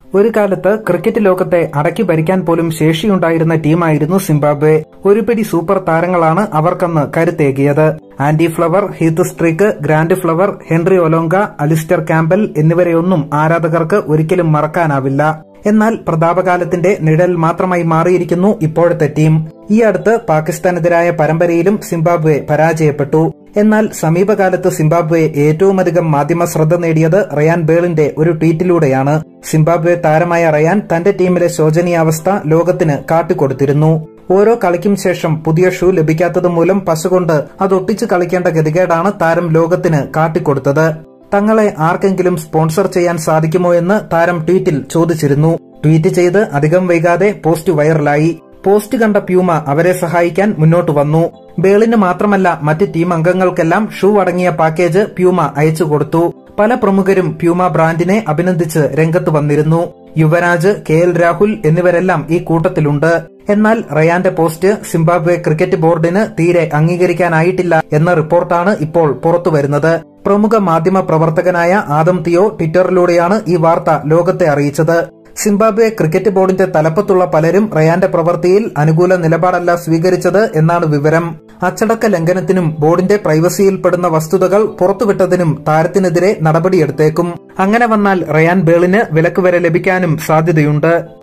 ഒരു കാലത്ത് ക്രിക്കറ്റ് ലോകത്തെ അടക്കി ഭരിക്കാൻ പോലും ശേഷിയുണ്ടായിരുന്ന ടീമായിരുന്നു സിംബാബ്വെ ഒരു പിടി സൂപ്പർ താരങ്ങളാണ് അവർക്കന്ന് കരുത്തേകിയത് Andy Flower Heath Streak Grant Flower Henry Olonga Alistair Campbell എന്നിവരെയൊന്നും ആരാധകർക്ക് ഒരിക്കലും മറക്കാനാവില്ല എന്നാൽ പ്രതാപകാലത്തിന്റെ നിഴൽ മാത്രമായി മാറിയിരിക്കുന്നു ഇപ്പോഴത്തെ ടീം ഈ അടുത്ത് പാകിസ്ഥാനെതിരായ പരമ്പരയിലും സിംബാബ്വെ പരാജയപ്പെട്ടു എന്നാൽ സമീപകാലത്ത് സിംബാബ്വെ ഏറ്റവുമധികം മാധ്യമ ശ്രദ്ധ നേടിയത് റയാൻ ബേളിന്റെ ഒരു ട്വീറ്റിലൂടെയാണ് സിംബാബ്വെ താരമായ റയാൻ തന്റെ ടീമിലെ ശോചനീയാവസ്ഥ ലോകത്തിന് കാട്ടിക്കൊടുത്തിരുന്നു ഓരോ കളിക്കും ശേഷം പുതിയ ഷൂ ലഭിക്കാത്തത് മൂലം പശുകൊണ്ട് അതൊട്ടിച്ചു കളിക്കേണ്ട ഗതികേടാണ് താരം ലോകത്തിന് കാട്ടിക്കൊടുത്തത് തങ്ങളെ ആർക്കെങ്കിലും സ്പോൺസർ ചെയ്യാൻ സാധിക്കുമോ എന്ന് താരം ട്വീറ്റിൽ ചോദിച്ചിരുന്നു ട്വീറ്റ് ചെയ്ത് അധികം വൈകാതെ പോസ്റ്റ് വൈറലായി പോസ്റ്റ് കണ്ട പ്യൂമ അവരെ സഹായിക്കാൻ മുന്നോട്ട് വന്നു ബേളിന് മാത്രമല്ല മറ്റ് ടീം അംഗങ്ങൾക്കെല്ലാം ഷൂ അടങ്ങിയ പാക്കേജ് പ്യൂമ അയച്ചു കൊടുത്തു പല പ്രമുഖരും പ്യൂമ ബ്രാൻഡിനെ അഭിനന്ദിച്ച് രംഗത്ത് വന്നിരുന്നു യുവരാജ് കെ എൽ രാഹുൽ എന്നിവരെല്ലാം ഈ കൂട്ടത്തിലുണ്ട് എന്നാൽ റയാന്റെ പോസ്റ്റ് സിംബാബ്വെ ക്രിക്കറ്റ് ബോർഡിന് തീരെ അംഗീകരിക്കാനായിട്ടില്ല എന്ന റിപ്പോർട്ടാണ് ഇപ്പോൾ പുറത്തുവരുന്നത് പ്രമുഖ മാധ്യമ പ്രവർത്തകനായ ആദം തിയോ ട്വിറ്ററിലൂടെയാണ് ഈ വാർത്ത ലോകത്തെ അറിയിച്ചത് സിംബാബ്വെ ക്രിക്കറ്റ് ബോർഡിന്റെ തലപ്പത്തുള്ള പലരും റയാന്റെ പ്രവൃത്തിയിൽ അനുകൂല നിലപാടല്ല സ്വീകരിച്ചത് എന്നാണ് വിവരം അച്ചടക്ക ലംഘനത്തിനും ബോർഡിന്റെ പ്രൈവസിയിൽപ്പെടുന്ന വസ്തുതകൾ പുറത്തുവിട്ടതിനും താരത്തിനെതിരെ നടപടിയെടുത്തേക്കും അങ്ങനെ വന്നാൽ റയാൻ ബേളിന് വിലക്ക് വരെ ലഭിക്കാനും സാധ്യതയുണ്ട്